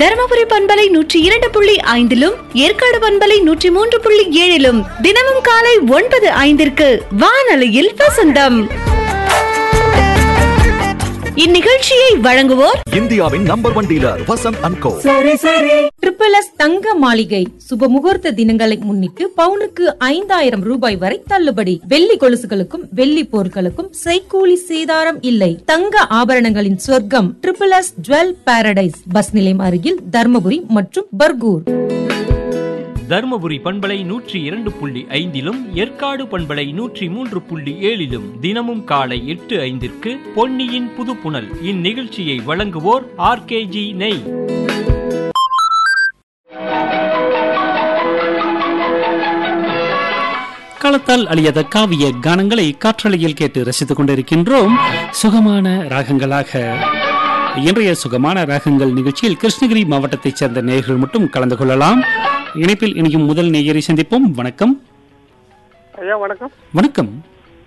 தருமபுரி பண்பலை நூற்றி இரண்டு புள்ளி ஐந்திலும் ஏற்காடு பண்பலை நூற்றி மூன்று புள்ளி ஏழிலும் தினமும் காலை ஒன்பது ஐந்திற்கு வானொலியில் வசந்தம் இந்நிகழ்ச்சியை வழங்குவோர் இந்தியாவின் number one dealer Vasanth and co triple S தங்க மாளிகை சுப முகூர்த்த தினங்களை முன்னிட்டு பவுனுக்கு ஐந்தாயிரம் ரூபாய் வரை தள்ளுபடி வெள்ளி கொலுசுகளுக்கும் வெள்ளி பொருட்களுக்கும் செய்கூலி சேதாரம் இல்லை தங்க ஆபரணங்களின் சொர்க்கம் triple S jewel paradise bus நிலையம் அருகில் தர்மபுரி மற்றும் பர்கூர் தருமபுரி பண்பலை நூற்றி இரண்டு புள்ளி ஐந்திலும் ஏற்காடு பண்பலை நூற்றி மூன்று புள்ளி ஏழிலும் தினமும் காலை எட்டு ஐந்திற்கு பொன்னியின் புதுப்புணல் இந்நிகழ்ச்சியை வழங்குவோர் ஆர்கேஜி நெய் காலத்தால் அழியாத காவிய கானங்களை காற்றலையில் கேட்டு ரசித்துக் கொண்டிருக்கின்றோம் சுகமான ராகங்களாக இன்றைய சுகமான ராகங்கள் நிகழ்ச்சியில் கிருஷ்ணகிரி மாவட்டத்தைச் சேர்ந்த நேயர்கள் மட்டும் கலந்து கொள்ளலாம் இணைப்பில் இணையும் முதல் நேயரை சந்திப்போம் வணக்கம் ஐயா வணக்கம் வணக்கம்